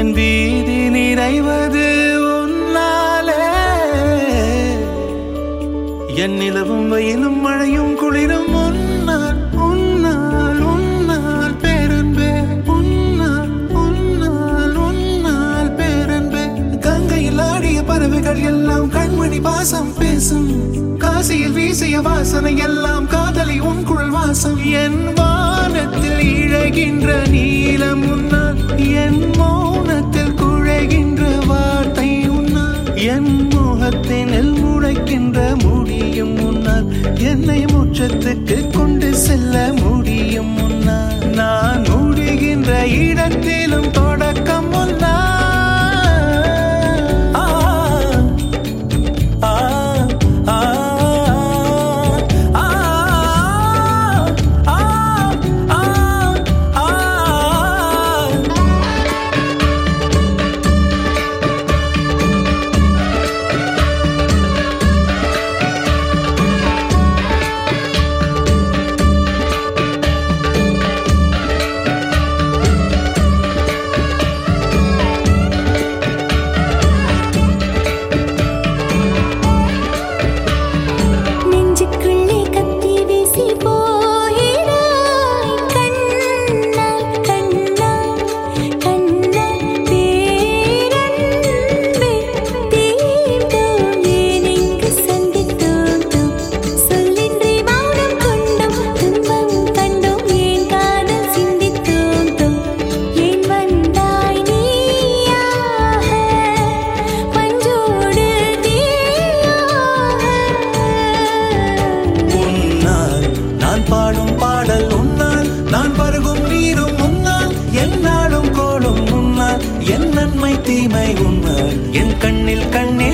என் வீதி நிறைவது உன்னாலே என் நிலவும் வெயிலும் மழையும் குளிரும் உன்னால் உன்னால் உன்னால் பேரன்பே உன்னால் உன்னால் உன்னால் பேரன்பே கங்கையில் ஆடிய பறவைகள் எல்லாம் கண்மணி பாசம் பேசும் காசியில் வீசிய வாசனை எல்லாம் காதலி உன் குழல் வாசம் என் வானத்தில் இழகின்ற நீலம் உன்னால் என் மௌனத்தில் குழைகின்ற வார்த்தை உன்னால் என் முகத்தினில் முளைக்கின்ற முடியும் முன்னால் என்னை முற்றத்துக்கு கொண்டு செல்ல முடியும் முன்னால் நான் முடிகின்ற இடத்திலும் தொடக்கம் முன்னால் ஆ, ஆ, ஆ, ஆ, ஆ, ஆ, ஆ. நெஞ்சுக்குள்ளே கத்தி வீசி போகிறாய் கண்ணால் கண்ணால் கண்ணால் பேரன்பே தீண்டோம் ஏன் இங்கு சந்தித்தோம் சொல்லின்றி மௌனம் கொண்டோம் துன்பம் கண்டோம் ஏன் காதல் சிந்தித்தோம் ஏன் வந்தாய் நீயாக பஞ்சோடு உன்னால் நான் பாடும் பாடல் உன்னால் நான் பருகும் நீரும் உன்னால் என்னாலும் கோலும் உன்னால் என் நன்மை தீமை உன்னால் என் கண்ணில் கண்ணே